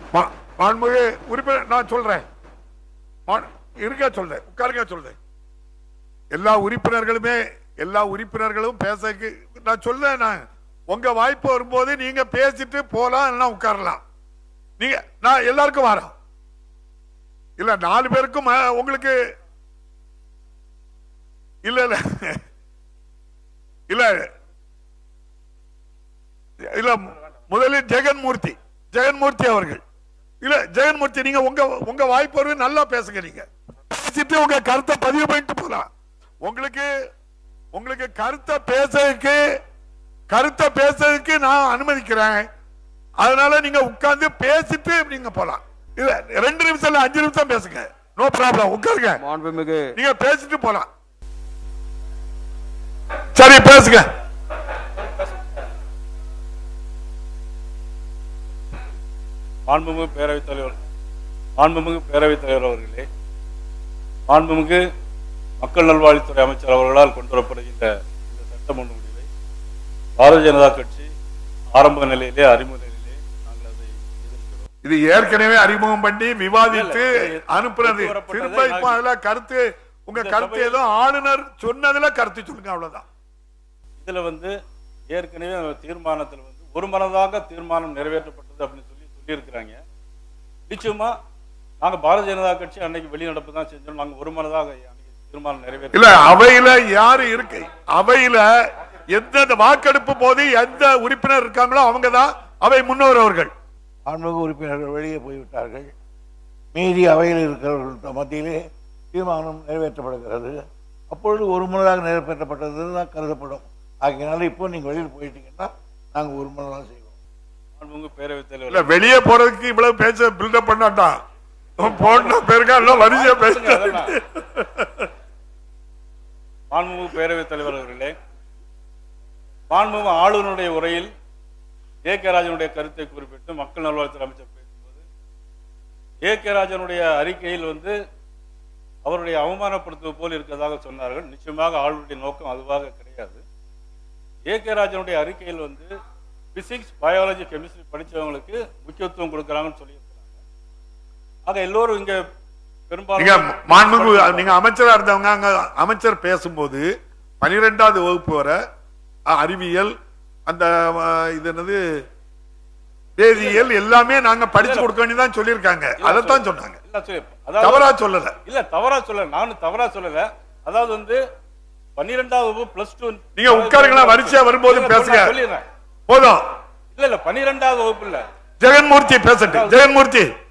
மா- மாண்புமிகு உறுப்பினர் நான் சொல்றேன் மா- இருக்க சொல்றேன் உட்காருங்க சொல்றேன் எல்லா உறுப்பினர்களுமே எல்லா உறுப்பினர்களும் பேசக்கு நான் சொல்றேன் நான் உங்க வாய்ப்பு வரும்போது நீங்க பேசிட்டு போலாம் இல்லைன்னா உட்காரலாம் நீங்க நான் எல்லாருக்கும் வரேன் இல்ல நாலு பேருக்கும் அஹ், உங்களுக்கு இல்ல இல்ல இல்ல இல்ல முதலில் ஜெகன்மூர்த்தி ஜெகன்மூர்த்தி அவர்கள் இல்ல ஜெகன்மூர்த்தி நீங்க உங்க உங்க வாய்ப்பு வருது நல்லா பேசுங்க நீங்க பேசிட்டு உங்க கருத்தை பதிவு பண்ணிட்டு போலாம் உங்களுக்கு உங்களுக்கு கருத்தை பேசுறதுக்கு கருத்தை பேசுறதுக்கு நான் அனுமதிக்கிறேன் அதனால நீங்க உட்கார்ந்து பேசிட்டு நீங்க போலாம் இல்ல ரெண்டு நிமிஷம் இல்ல அஞ்சு நிமிஷம் பேசுங்க நோ ப்ராப்ளம் உட்காருங்க மாண்புமிகு நீங்க பேசிட்டு போலாம் சரி பேசுங்க மாண்புமிகு பேரவைத் தலைவர் மாண்புமிகு பேரவைத் தலைவர் அவர்களே மாண்புமிகு மக்கள் நல்வாழ்வுத்துறை அமைச்சர் அவர்களால் கொண்டு வரப்படுகின்ற இந்த சட்ட முன்வடிவை பாரதிய ஜனதா கட்சி ஆரம்ப நிலையிலே அறிமுக நிலையிலே நாங்கள் அதை எதிர்க்கிறோம் இது ஏற்கனவே அறிமுகம் பண்ணி விவாதித்து இல்ல, இல்ல. அனுப்புனது கொண்டு வரப்பட்டதை திரும்ப இப்ப நான் அதுல கருத்து உங்க இந்த கருத்து சபையில் ஏதோ ஆளுநர் சொன்னதுல கருத்து சொல்லுங்க அவ்வளவுதான் இதுல வந்து ஏற்கனவே அந்த தீர்மானத்தில் வந்து ஒரு மனதாக தீர்மானம் நிறைவேற்றப்பட்டது அப்படின்னு சொல்லி சொல்லியிருக்கிறாங்க நிச்சயமா நாங்க பாரதிய ஜனதா கட்சி அன்னைக்கு வெளிநடப்பு தான் செஞ்சோம் நாங்க ஒரு மனதாக அன்னைக்கு தீர்மானம் நிறைவேற்ற இல்ல அவையில யாரு இருக்கு அவையில எந்த வாக்கெடுப்பு போது எந்த உறுப்பினர் இருக்காங்களோ அவங்கதான் அவை முன்னோர் அவர்கள் ஆன்மீக உறுப்பினர்கள் வெளியே போய்விட்டார்கள் மீதி அவையில் இருக்கிறவர்கள் மத்தியிலே தீர்மானம் நிறைவேற்றப்படுகிறது அப்பொழுது ஒரு முறையாக நிறைவேற்றப்பட்டது தான் கருதப்படும் ஆகையினால இப்போ நீங்கள் வெளியில் போயிட்டீங்கன்னா நாங்கள் ஒரு முறை தான் செய்வோம் மாண்புமிகு பேரவைத் இல்ல தலைவர் வெளியே போறதுக்கு இவ்வளவு பேச பில்டப் பண்ணாட்டா போன பேருக்கா எல்லாம் வரிசையா பேச மாண்புமிகு பேரவைத் தலைவர் அவர்களே மாண்புமிகு ஆளுநருடைய உரையில் ஏ கே ராஜனுடைய கருத்தை குறிப்பிட்டு மக்கள் நல்வாழ்வுத்துறை அமைச்சர் பேசும்போது ஏ கே ராஜனுடைய அறிக்கையில் வந்து அவருடைய அவமானப்படுத்துவது போல் இருக்கிறதாக சொன்னார்கள் நிச்சயமாக ஆளுநருடைய நோக்கம் அதுவாக கிடையாது ஏ கே ராஜனுடைய அறிக்கையில் வந்து பிசிக்ஸ் பயாலஜி கெமிஸ்ட்ரி படிச்சவங்களுக்கு முக்கியத்துவம் கொடுக்குறாங்கன்னு சொல்லியிருக்கிறாங்க ஆக எல்லோரும் இங்க நீங்க பெரும்பாலும் மாண்புமிகு நீங்க அமைச்சரா இருந்தவங்க அங்க அமைச்சர் பேசும்போது பனிரெண்டாவது வகுப்பு வரை அ- அறிவியல் அந்த அ, இது என்னது வேதியியல் எல்லாமே நாங்க படிச்சு கொடுக்க வேண்டியதான் சொல்லியிருக்காங்க அதைத்தான் சொன்னாங்க இல்ல சொல்லு. அதாவது தவறா சொல்லல இல்ல தவறா சொல்லல நானும் தவறா சொல்லல அதாவது வந்து பன்னிரெண்டாவது வகுப்பு பிளஸ் டூ நீங்க உட்காருங்களா, வரிசையா வரும்போது பேசுங்க. சொல்லிடுறேன் போதும் இல்ல இல்ல பன்னிரெண்டாவது வகுப்பு இல்ல ஜெகன்மூர்த்தி பேசட்டும் ஜெகன்மூர்த்தி